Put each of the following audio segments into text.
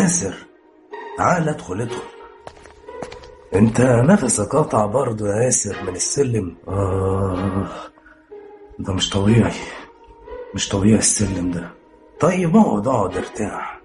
ياسر تعال ادخل ادخل انت نفسك قطع برضه يا ياسر من السلم آه ده مش طبيعي مش طبيعي السلم ده طيب اقعد اقعد ارتاح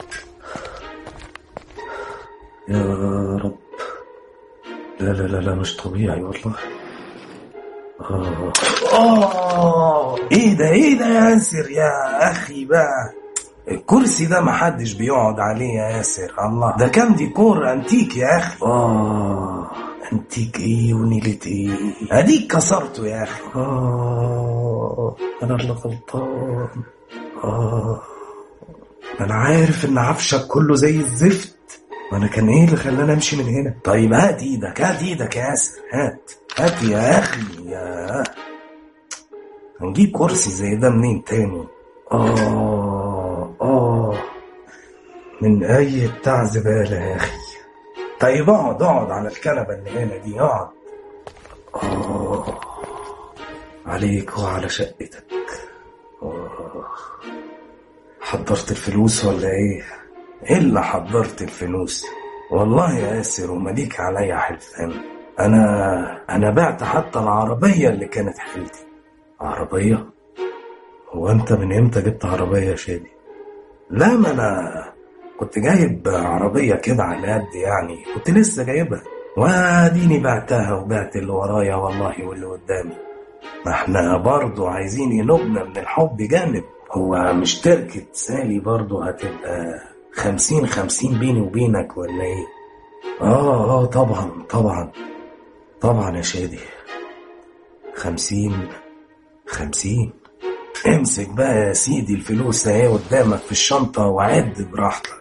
يا رب لا لا لا لا مش طبيعي والله آه. آه ايه ده ايه ده يا ياسر يا اخي بقى الكرسي ده محدش بيقعد عليه يا ياسر الله ده كان ديكور انتيك يا اخي اه انتيك ايه ونيلة ايه اديك كسرته يا اخي اه انا اللي غلطان اه انا عارف ان عفشك كله زي الزفت وانا كان ايه اللي خلاني امشي من هنا طيب هات ايدك هات ايدك يا ياسر هات هات يا اخي يا هنجيب كرسي زي ده منين تاني اه اه من اي بتاع زبالة يا اخي طيب اقعد اقعد على الكنبة اللي هنا دي اقعد اه عليك وعلى شقتك آه. حضرت الفلوس ولا ايه الا حضرت الفلوس والله يا ياسر ومليك عليا حلفان انا انا بعت حتى العربية اللي كانت حيلتي عربية هو انت من امتى جبت عربية يا شادي لا ما انا كنت جايب عربية كده على قد يعني كنت لسه جايبها واديني بعتها وبعت اللي ورايا والله واللي قدامي ما احنا برضو عايزين ينوبنا من الحب جانب هو مش تركة سالي برضو هتبقى خمسين خمسين بيني وبينك ولا ايه اه اه طبعا طبعا طبعا يا شادي خمسين خمسين امسك بقى يا سيدي الفلوس اهي قدامك في الشنطة وعد براحتك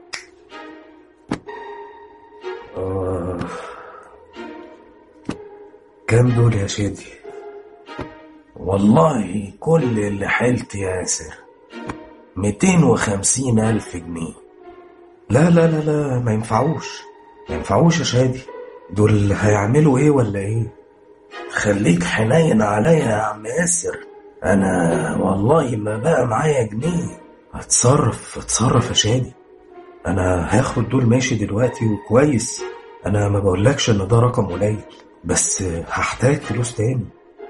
آه. كام دول يا شادي والله كل اللي حلت يا ياسر ميتين وخمسين ألف جنيه لا لا لا لا ما ينفعوش ما ينفعوش يا شادي دول هيعملوا ايه ولا ايه خليك حنين عليا يا عم ياسر انا والله ما بقى معايا جنيه اتصرف اتصرف يا شادي انا هاخد دول ماشي دلوقتي وكويس انا ما بقولكش ان ده رقم قليل بس هحتاج فلوس تاني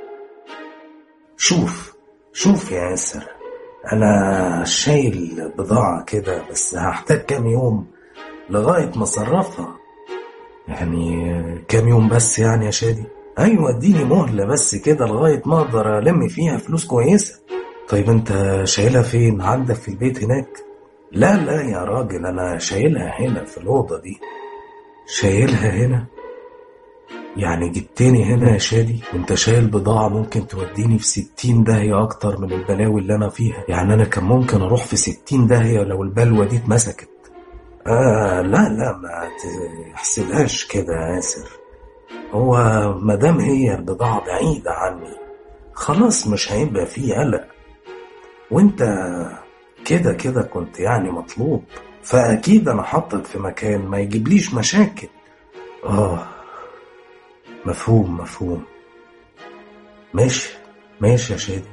شوف شوف يا ياسر انا شايل بضاعة كده بس هحتاج كام يوم لغاية ما اصرفها يعني كام يوم بس يعني يا شادي ايوه اديني مهلة بس كده لغاية ما اقدر الم فيها فلوس كويسة طيب انت شايلها فين عندك في البيت هناك لا لا يا راجل انا شايلها هنا في الأوضة دي شايلها هنا يعني جبتني هنا يا شادي وانت شايل بضاعة ممكن توديني في ستين داهية اكتر من البلاوي اللي انا فيها يعني انا كان ممكن اروح في ستين داهية لو البلوة دي اتمسكت آه لا لا ما تحسبهاش كده يا ياسر هو مادام هي البضاعة بعيدة عني خلاص مش هيبقى فيه قلق وانت كده كده كنت يعني مطلوب فأكيد أنا حطك في مكان ما يجيبليش مشاكل آه مفهوم مفهوم ماشي ماشي يا شادي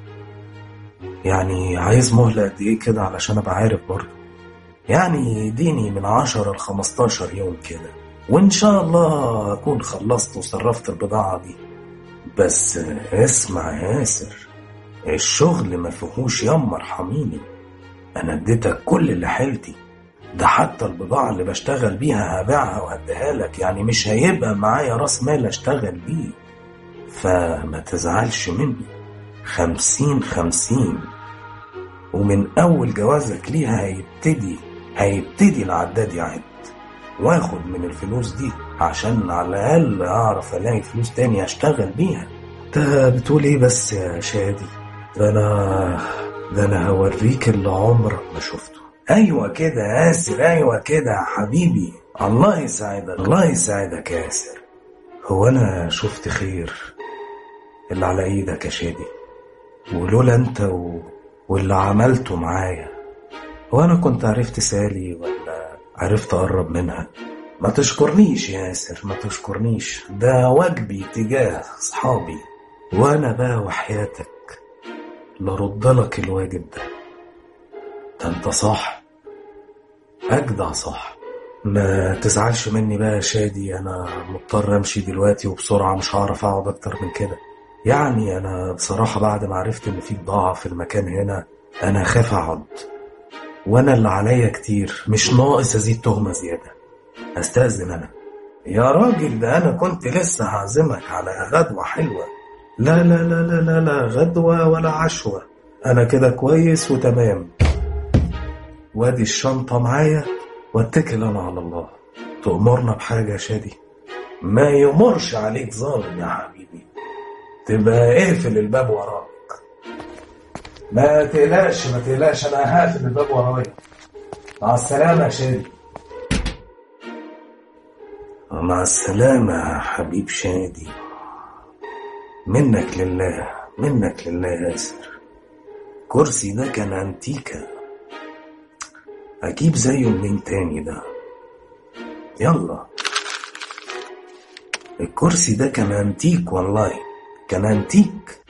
يعني عايز مهلة قد ايه كده علشان ابقى عارف برضه يعني يديني من عشرة لخمستاشر يوم كده وان شاء الله اكون خلصت وصرفت البضاعة دي بس اسمع يا ياسر الشغل ما فيهوش يما ارحميني انا اديتك كل اللي حيلتي ده حتى البضاعة اللي بشتغل بيها هبيعها وهديها لك يعني مش هيبقى معايا راس مال اشتغل بيه فما تزعلش مني خمسين خمسين ومن أول جوازك ليها هيبتدي هيبتدي العداد يعد واخد من الفلوس دي عشان على الأقل أعرف ألاقي فلوس تاني أشتغل بيها انت بتقول ايه بس يا شادي ده انا ده انا هوريك اللي عمرك ما شفته ايوه كده يا ياسر ايوه كده يا حبيبي الله يساعدك الله يساعدك يا ياسر هو انا شفت خير اللي على ايدك يا شادي ولولا انت و... واللي عملته معايا هو انا كنت عرفت سالي ولا عرفت اقرب منها ما تشكرنيش يا ياسر ما تشكرنيش ده واجبي تجاه اصحابي وانا بقى وحياتك لرد لك الواجب ده ده انت صح أجدع صح ما تزعلش مني بقى يا شادي أنا مضطر أمشي دلوقتي وبسرعة مش هعرف أقعد أكتر من كده يعني أنا بصراحة بعد ما عرفت إن في بضاعة في المكان هنا أنا خاف أقعد وأنا اللي عليا كتير مش ناقص أزيد تهمة زيادة أستأذن أنا يا راجل ده أنا كنت لسه هعزمك على غدوة حلوة لا لا لا لا لا لا غدوة ولا عشوة أنا كده كويس وتمام وادي الشنطة معايا واتكل أنا على الله تأمرنا بحاجة يا شادي ما يمرش عليك ظالم يا حبيبي تبقى اقفل الباب وراك ما تقلقش ما تقلقش انا هقفل الباب ورايا مع السلامة يا شادي مع السلامة يا حبيب شادي منك لله منك لله يا ياسر كرسي ده كان انتيكا اجيب زيه منين تاني ده يلا الكرسي ده كان انتيك والله كان انتيك